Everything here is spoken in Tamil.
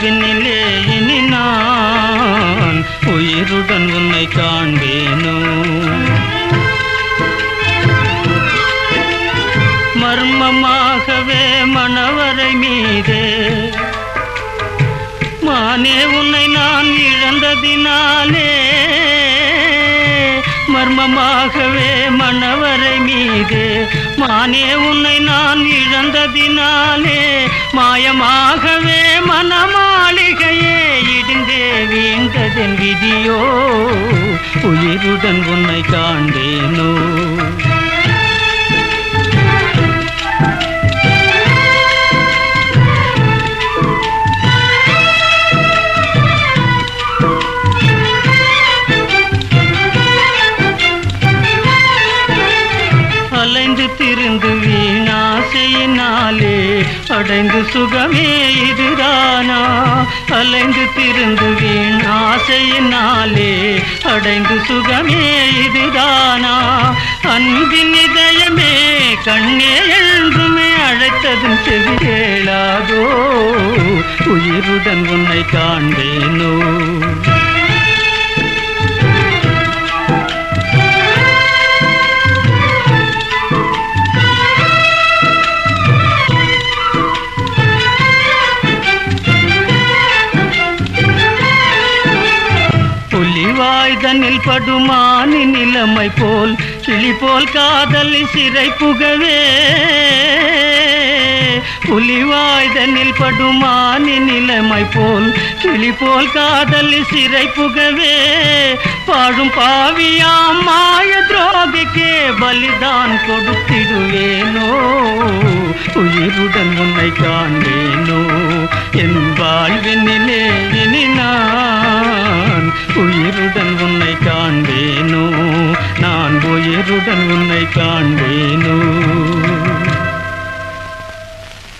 வாழ்வினிலே இனி நான் உயிருடன் உன்னை காண்பேனோ மர்மமாகவே மணவரை மீதே மானே உன்னை நான் இழந்ததினாலே மர்மமாகவே மணவரை மீது மானே உன்னை நான் இழந்ததினாலே மாயமாகவே மனமாளிகையே இடிந்தே வீழ்ந்ததன் விதியோ உயிருடன் உன்னை காண்பேனோ அலைந்து திரிந்து வீணாசையினாலே அடைந்து சுகமே இதுதானா அலைந்து திரிந்து வீணாசையினாலே அடைந்து சுகமே இதுதானா அன்பின் இதயமே கண்ணே என்றுமே அழைத்ததும் செவி கேளாதோ உயிருடன் உன்னை காண்பேனோ புலிவாய்தனில் படுமானி நிலைமை போல் கிளி போல் காதல் சிறை புகவே புலிவாய்தனில் படுமானி நிலைமை போல் கிளி போல் காதல் சிறை புகவே பாழும் பாவியாம் மாய துரோகிக்கே பலிதான் கொடுத்திடுவேனோ உயிருடன் உன்னை காண்பேனோ என் வாழ்வினிலே இனி நான் உயிருடன் உன்னை காண்பேனோ நான் உயிருடன் உன்னை காண்பேன்